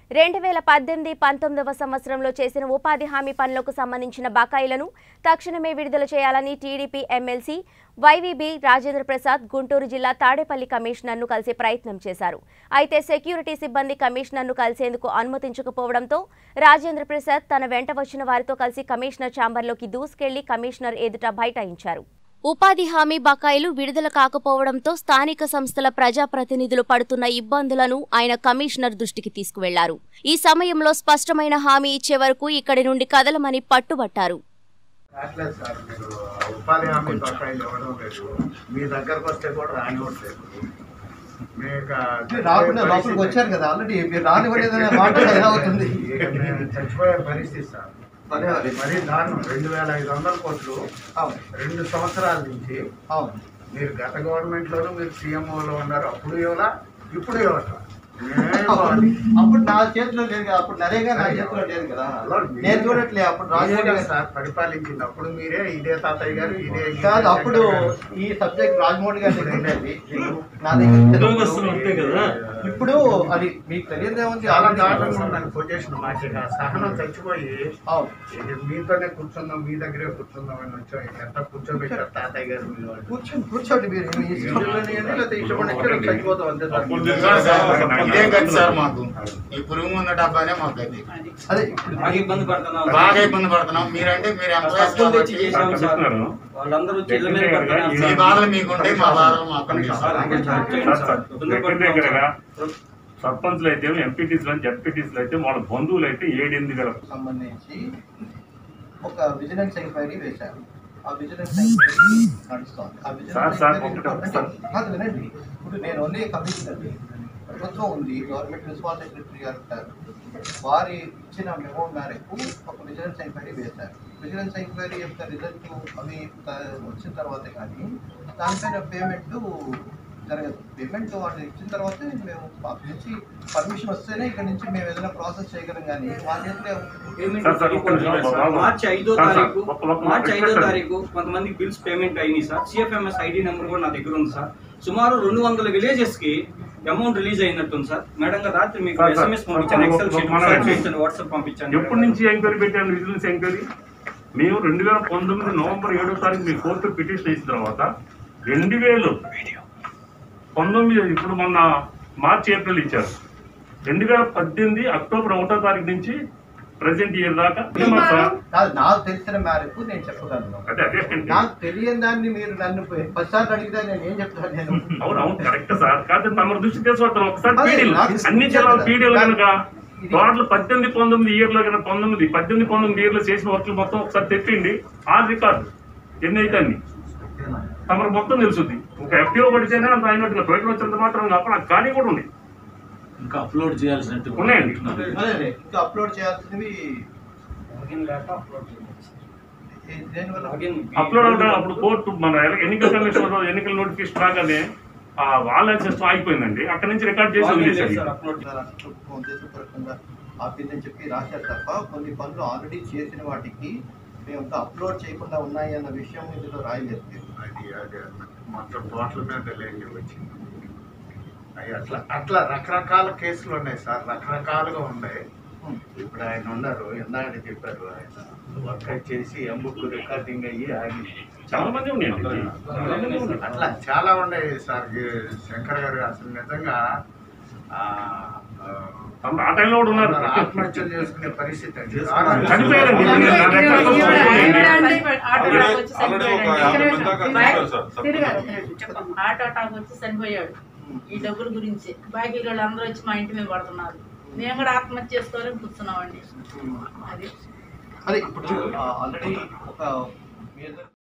రెండు వేల పద్దెనిమిది పంతొమ్మిదవ సంవత్సరంలో చేసిన ఉపాధి హామీ పనులకు సంబంధించిన బకాయిలను తక్షణమే విడుదల చేయాలని TDP MLC YVB Rajendra Prasad Guntur జిల్లా తాడేపల్లి కమిషనర్ను కలిసే ప్రయత్నం చేశారు అయితే సెక్యూరిటీ సిబ్బంది కమిషనర్ను కలిసేందుకు అనుమతించకపోవడంతో రాజేంద్ర ప్రసాద్ తన వెంట వచ్చిన వారితో కలిసి కమిషనర్ ఛాంబర్లోకి దూసుకెళ్లి కమిషనర్ ఎదుట బైఠాయించారు ఉపాధి హామీ బకాయిలు విడుదల కాకపోవడంతో స్థానిక సంస్థల ప్రజాప్రతినిధులు పడుతున్న ఇబ్బందులను ఆయన కమిషనర్ దృష్టికి తీసుకువెళ్లారు ఈ సమయంలో స్పష్టమైన హామీ ఇచ్చే వరకు ఇక్కడి నుండి కదలమని పట్టుబట్టారు రావట్లేదు సార్ మీరు ఉపాధి హామీ బకాయిలు ఇవ్వడం లేదు మీ దగ్గరకు వస్తే కూడా రానివ్వట్లేదు మీకు మీరు రాకుండా లోపలికి వచ్చారు కదా ఆల్రెడీ మీరు రానివ్వలేదనే మాట ఎలా అవుతుంది ఇక మేము చచ్చిపోయే పరిస్థితి సార్ అదే అది. మరి దారుణం రెండు వేల ఐదు వందల కోట్లు అవును రెండు సంవత్సరాల నుంచి అవును మీరు గత గవర్నమెంట్లోనూ మీరు సీఎంఓలో ఉన్నారు అప్పుడు ఇవ్వాలా ఇప్పుడు ఇవ్వట్లా మేమే ఇవ్వాలి. అప్పుడు నా చేతిలో లేదు కదా అప్పుడు నరేగా నా చేతిలో లేదు కదా నేను చూడట్లే అప్పుడు మీరే రాజశేఖర్ కదా గారు సార్ పరిపాలించింది అప్పుడు మీరే ఇదే తాతయ్య గారు ఇదే కాదు అప్పుడు ఈ సబ్జెక్ట్ రాజమోహన్ గారి దగ్గర ఉండేది నా దగ్గర ఉద్యోగస్తులు అంతే కదా ఇప్పుడు అది మీకు తెలియదు ఏముంది చాలా దారుణంగా ఉందని పొజిషన్ మాకు ఇక సహనం చచ్చిపోయి అవును ఇక మీతోనే కూర్చుందాం మీ దగ్గరే కూర్చుందాం అని వచ్చాం ఇక ఎంత కూర్చోబెట్టారు తాతయ్య గారు మీ వాళ్ళు కూర్చోండి కూర్చోండి మీరు మీ ఇష్టంలోనే లేకపోతే ఇష్టపడి ఇక్కడ చచ్చిపోతాం అంతే సార్. ఇదే గది సార్ మాకు ఈ పురుగు ఉన్న డబ్బానే మాకు గది అదే ఇప్పుడు బాగా ఇబ్బంది పడుతున్నాం బాగా ఇబ్బంది పడుతున్నాం మీరంటే మీరు ఎంప్లాయీస్ తప్పులు తెచ్చి కాబట్టి చేసాం సార్ వాళ్ళందరూ వచ్చి ఇళ్ళ మీద పడుతున్నారు మీ సార్. బాధలు మీకుంటే మా బాధలు మాకు సార్, ఇంకా చాలా చేయండి సార్, సార్. సార్, ఇబ్బంది దగ్గర పడుతున్నాం దగ్గరగా సార్. సర్పంచ్లు అయితే ఎంపీటీసీలు అని జడ్పీటీసీలు అయితే వాళ్ళ బంధువులు అయితే ఏడెనిమిది వేల సంబంధించి ఒక విజిలెన్స్ ఎంక్వైరీ వేశారు ఆ విజిలెన్స్ ఎంక్వైరీ నడుస్తోంది ఆ సార్, సార్, విజిలెన్స్ ఒకటి ఎంక్వైరీ సార్. కాదు వినండి ఇప్పుడు నేను ఓన్లీ కమిషనర్ ప్రభుత్వం ఉంది గవర్నమెంట్ ప్రిన్సిపాల్ సెక్రటరీ గారు ఉంటారు వారి ఇచ్చిన మెమో మేరకు ఒక విజిలెన్స్ ఎంక్వైరీ వేశారు విజిలెన్స్ ఎంక్వైరీ యొక్క రిజల్ట్ అవి త- వచ్చిన తర్వాత కానీ దానిపైన పేమెంట్ జరగదు పేమెంట్ వాళ్ళు ఇచ్చిన తర్వాత మేము అక్కడి నుంచి పర్మిషన్ వస్తేనే ఇక్కడ నుంచి మేము ఏదైనా ప్రాసెస్ చేయగలం కానీ వాళ్ళ చేతిలో పేమెంట్ సార్, సార్, ఒక్క నిమిషం, సార్, బాబు. మార్చి ఐదో సార్, సార్, తారీఖు ఒక్క- ఒక్క- మార్చి ఐదో ఒక్క- తారీఖు కొంతమంది బిల్స్ పేమెంట్ అయినాయి సార్ సిఎఫ్ఎంఎస్ ఐడి నెంబర్ కూడా నా దగ్గర ఉంది సార్ సుమారు రెండు వందల విలేజెస్ కి అమౌంట్ రిలీజ్ అయినట్టుంది సార్ మేడం గారు రాత్రి మీకు సార్, సార్, ఎస్ఎంఎస్ పంపించాను సార్, ఎక్సెల్ ఒక- షీట్ మన- సార్ చూపించండి వాట్సాప్ పంపించాను ఎప్పటి నుంచి ఎంక్వైరీ పెట్టాను విజిలెన్స్ ఎంక్వైరీ మేము రెండు వేల పంతొమ్మిది నవంబర్ ఏడో తారీఖు మీ కోర్టు పిటిషన్ ఇచ్చిన తర్వాత రెండు వేలు పంతొమ్మిది ఇప్పుడు మొన్న మార్చి ఏప్రిల్ ఇచ్చారు రెండు వేల పద్దెనిమిది అక్టోబర్ ఒకటో తారీఖు నుంచి ప్రజెంట్ ఇయర్ దాకా ఏమో సార్? కాదు నాకు తెలిసిన మేరకు నేను చెప్పగలను అదే అదే అండి. నాకు తెలియని దాన్ని మీరు నన్ను పదిసార్లు అడిగితే నేను ఏం చెప్తాను నేను అవును అవును కరెక్ట్ సార్ కాదు తమ దృష్టి తీసుకొస్తాను ఒకసారి అదే, పీడీలు నాకు అన్ని జిల్లాల పీడీలు కనుక ఇది- టోటల్ పద్దెనిమిది పంతొమ్మిది ఇయర్ లో కనుక పంతొమ్మిది పద్దెనిమిది పంతొమ్మిది ఇయర్ లో చేసిన వర్క్లు మొత్తం ఒకసారి తెప్పిండి ఆ రికార్డు ఎన్ని అయితే అన్ని తమకు మొత్తం తెలుసుద్ది ఒక ఎఫ్టీఓ పడితేనే అంత అయినట్టుగా టోటల్ వచ్చినంత మాత్రం కాక నాకు ఖాళీ కూడా ఉంది ఇంకా అప్లోడ్ చేయాల్సినట్టు ఉన్నాయండి. అదే అదే ఇంకా అప్లోడ్ చేయాల్సినవి ఏ- దేనివల్ల అప్లోడ్ అవడం అప్పుడు కోర్టు మన ఎల- ఎన్నికల కమిషన్ ఎన్నికల నోటిఫికేషన్ రాగానే ఆ ఆన్లైన్ సిస్టమ్ ఆగిపోయిందండి అక్కడ నుంచి రికార్డ్ చేసి వదిలేశారు ప్రభుత్వం ఉద్దేశపూర్వకంగా ఆపిందని చెప్పి రాశారు తప్ప కొన్ని పనులు ఆల్రెడీ చేసిన వాటికి మేము ఇంకా అప్లోడ్ చేయకుండా ఉన్నాయి అన్న విషయం ఇందులో రాయలేదు మీరు. అది అది మొత్తం టోటల్ మీద లేని వచ్చింది అవి అట్లా అట్లా రకరకాల కేసులు ఉన్నాయి సార్ రకరకాలుగా ఉన్నాయి హ్మ్. ఇప్పుడు ఆయన ఉన్నారు ఎందాక చెప్పారు ఆయన వర్క్ చేసి ఎంబుక్ రికార్డింగ్ అయ్యి ఆగి చాలా మంది ఉన్నాయండి చాలా మంది ఉన్నాయి. అట్లా చాలా ఉన్నాయి సార్ ఈ శంకర్ గారు అసలు నిజంగా ఆ, ఆ, తమ- ఆ టైంలో కూడా ఉన్నారు ఆత్మహత్యలు చేసుకునే పరిస్థితి అండి చనిపోయారండి. నా దగ్గర కోసం చనిపోయారండి. హార్ట్ అటాక్ వచ్చి చనిపోయాడు ఈ డబ్బుల గురించి బాకీ వాళ్ళు అందరూ వచ్చి మా ఇంటి మీద పడుతున్నారు మేము కూడా ఆత్మహత్య చేసుకోవాలని కూర్చున్నామండి అది అదే ఇప్పుడు ఆల్రెడీ ఒక మీ